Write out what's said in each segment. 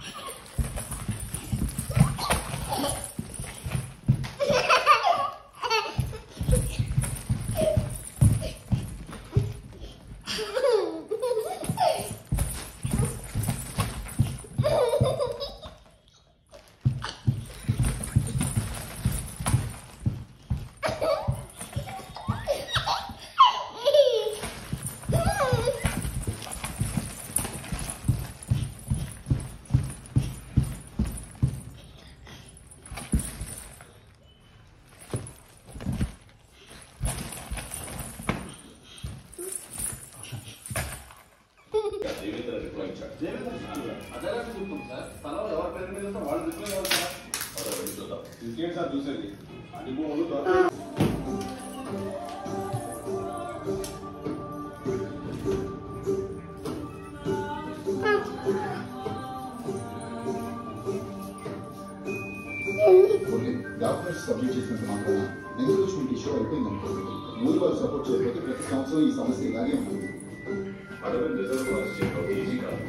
జీవితం రిప్లై ఇచ్చాడు అదే చెప్తాం సార్ తల ఎవరి పేరు మీద ఉంటే వాళ్ళు రిప్లై కావాలి సార్ అదే వెళ్ళి చూద్దాం ఇంకేం సార్ చూసేది అనుభవం కొన్ని డాక్యుమెంట్స్ సబ్మిట్ చేసినంత మాత్రాన ఎంక్రోచ్మెంట్ ఇష్యూ అయిపోయింది అనుకోండి మూడు వాళ్ళు సపోర్ట్ చేయకపోతే ప్రతి సంవత్సరం ఈ సమస్య ఇలాగే ఉంటుంది అడవి రిజర్వ్ ఫారెస్ట్ చేయడం ఈజీ కాదు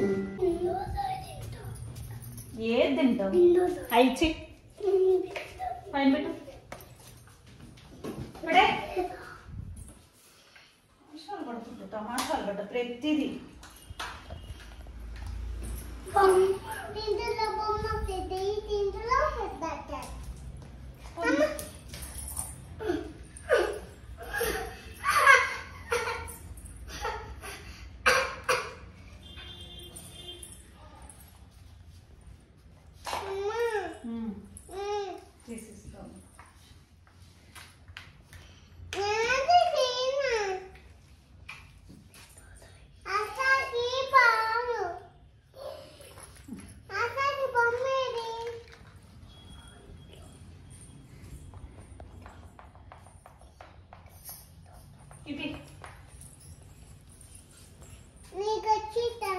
ఏది తింటావు అయిచి పైన పెట్టు ఇప్పుడే తమాషాలు పడుతుంటు తమాషాలు పడ్డ ప్రతిదీ దీంట్లో బొమ్మ పెద్ద దీంట్లో పెద్ద ఉమ్, తీసిస్తాను ఇటు నీకు వచ్చిటా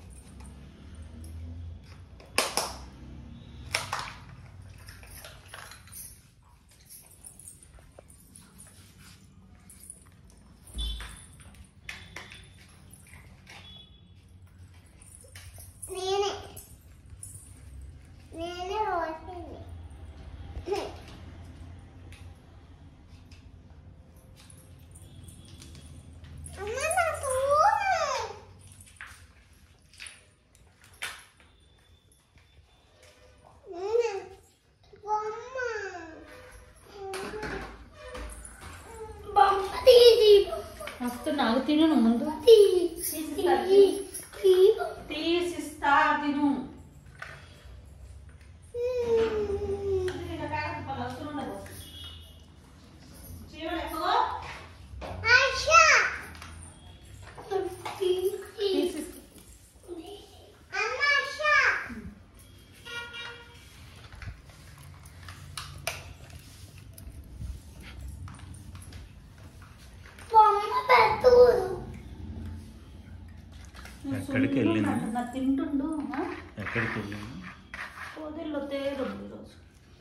నేనే నేనే వచ్చింది అమ్మ నా ఫోన్ నేనే బొమ్మ బొమ్మ తీసి మస్తు నాకు తిను నువ్వు ముందు తీసి తీసిస్తా తిను ఆశా తీసిస్తా అమ్మ ఆశా బొమ్మ పెట్టు ఎక్కడికి వెళ్ళింది? నా తింటుండు ఆ? ఎక్కడికి వెళ్ళాము పొదిల్లో తేరుంది ఈరోజు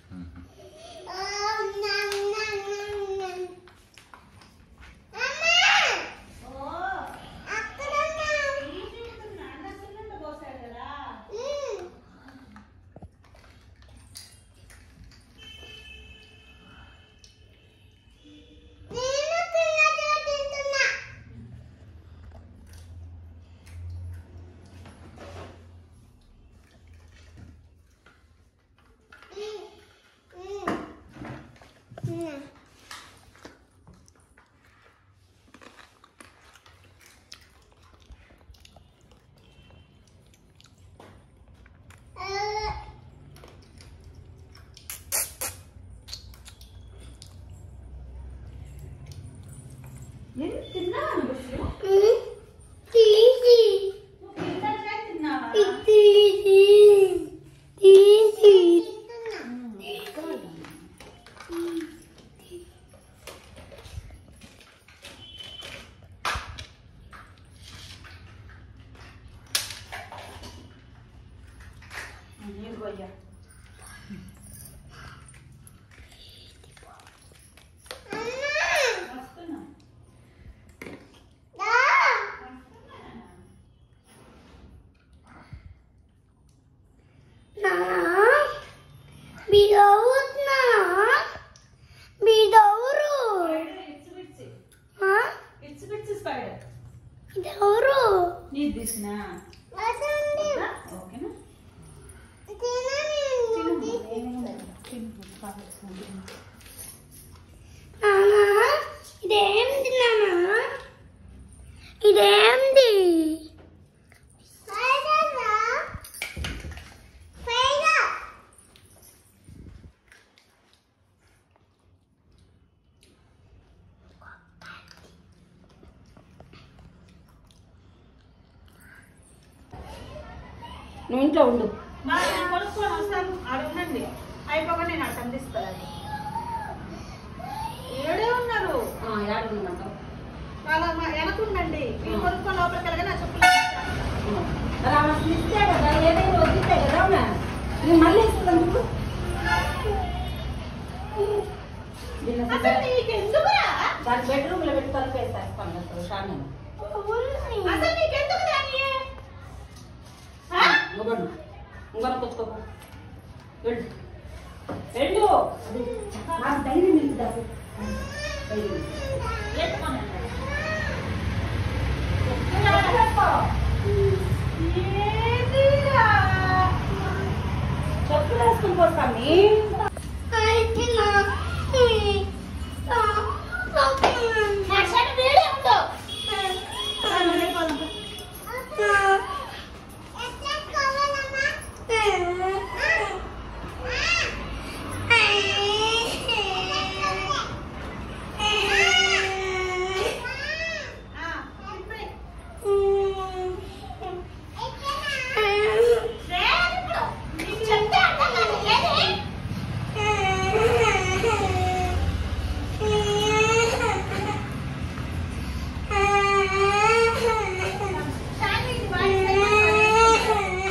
ఏం తిన్నావా నువ్వు తీసి నువ్వు ఇందాకే తిన్నావా తీసి తీసి నీళ్ళు పోయ్యా వస్తున్నా వస్తున్నా నువ్వు ఇంట్లో ఉండు మరి నేను కొనుక్కొని వస్తాను ఆడ ఉండండి అయిపోగా నేను అక్కడ అందిస్తాను ఏడే ఉన్నారు ఆ, ఏడ ఉందమ్మంటావు? వాళ్ళ మా- వెనకుండండి మీరు కొనుక్కొని లోపలికి వెళ్ళగా నా చెప్పులు ఇస్తాను. మరి ఆమె అసలు ఇస్తే కదా ఏదైనా వద్దితే కదా ఆమె నేను మళ్ళీ ఇస్తాను నువ్వు దీన్ని అసలు అసలు నీకెందుకురా దాని బెడ్రూమ్ లో పెట్టి తలుపేసేస్తాను అసలు షాని అసలు నీకెందుకు దాన్ని ఆ? ఇంకొకటి ఇంకొక తెచ్చుకోకు వెళ్ళు వెళ్ళు నాకు ధైర్యం ఉంది దాపు ధైర్యం ఎత్తుకొని వెళ్ళండి. ఏదిరా? చెప్పులు వేసుకుని పోతామి నా షర్ట్ వేడే ఉండు. సరే, వెళ్ళిపోదాం. ఆ, ఇప్పుడే. లేదు ఇప్పుడు. నీకు చెప్తే అర్థం కాదు. ఏది? షాని, ఇది వాడి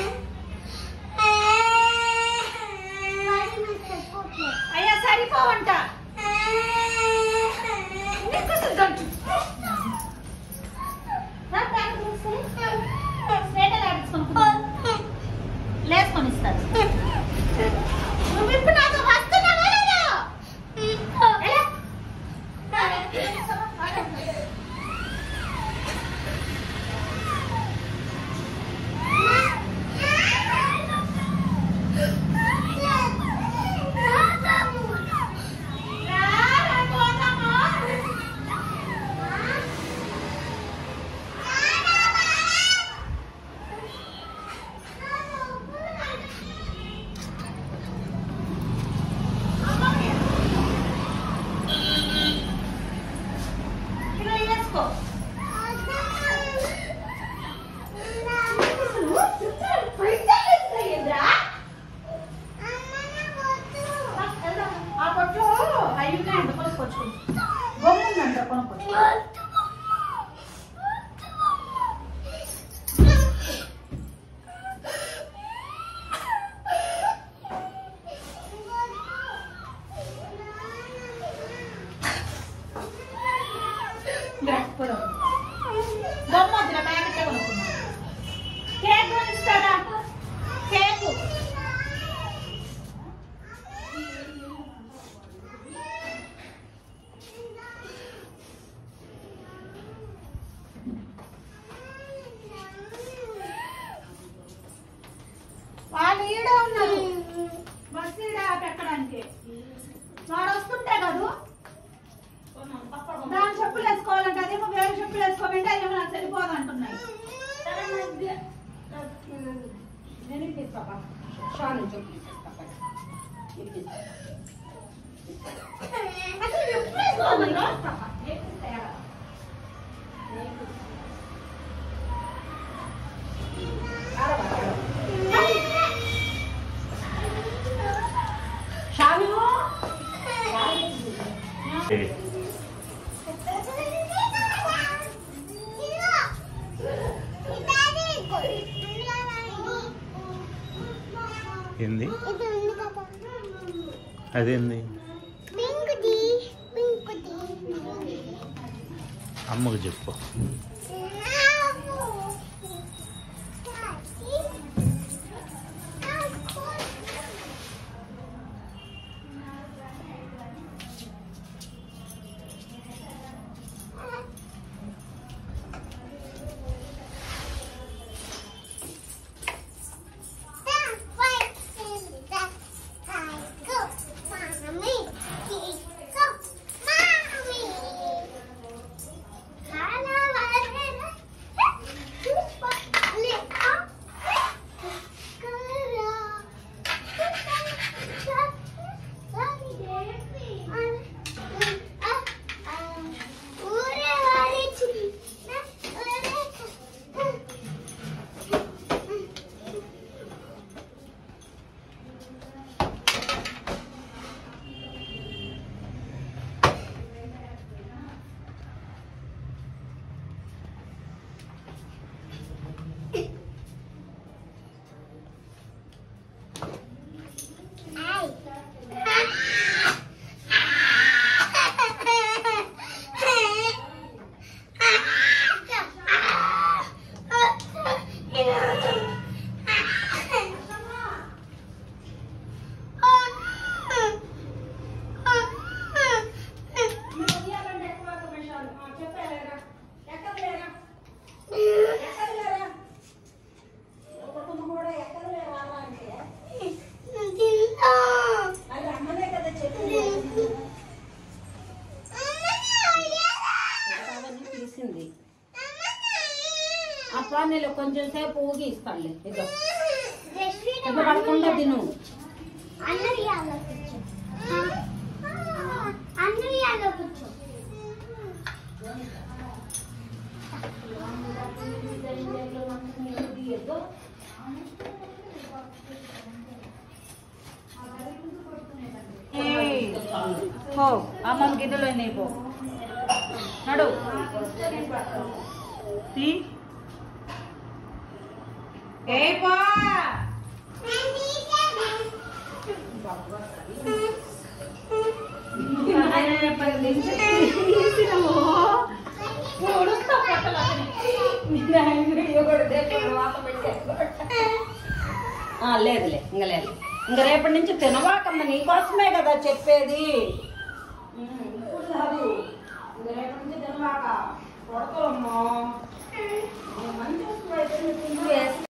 అయ్యా సరిపోవంట నీకు అసలు గంటు. రా, బ్యాగ్ తీసుకుని. స్వేటర్ ఆడించుకొని లేసుకొని ఇస్తాను నువ్వు ఇప్పుడు నాతో వస్తున్నావా లేదా? ఎలా? రా, రా, పోదామా? ఇలా వేసుకో ఆ పొట్లో అవి ఉన్నాయంట కొనుక్కోవచ్చు బొమ్మ ఉందంట కొనుక్కోవచ్చు ఇలా, పోదాం. బొమ్మ వద్దురా ప్యాకెట్ కొనుక్కున్నాం కేక్ కొనిస్తారా కేకు వాళ్ళు ఈడే ఉన్నారు బస్సు ఈడ పెట్టడానికి వాడు వస్తుంటే కాదు దాని చెప్పులు వేసుకోవాలంటే అదేమో వేరే చెప్పులు వేసుకోమంటే అదేమో నాకు సరిపోదు అంటున్నాయి నేను ఇప్పిస్తా బా. షాని చెప్పు ఇప్పిస్తా బా. ఇప్పిస్తా. అసలు ఎప్పుడు వేసుకోవాలి ఆడవా, ఆడవా. షాను ఏ, ఏంది అదేంది అమ్మకు చెప్పు Mommy. కొంచెం సేపు ఊగి ఇస్తానులే ఇదో దెబ్బ పడకుండా తిను అన్నయ్యాలో కూర్చో అన్నయ్యాలో కూర్చో పో అమ్మమ్మ గిన్నెలో నీ పో నడు తీ. ఏ పో ఆ, లేదులే ఇంక లేదు ఇంక రేపటి నుంచి తినవాకమ్మ నీకోసమే కదా చెప్పేది ఉమ్, ఇప్పుడు కాదు ఇంక రేపటి నుంచి తినవాక కొడతామమ్మా మంచి వస్తువు అయితే నువ్వు తిను.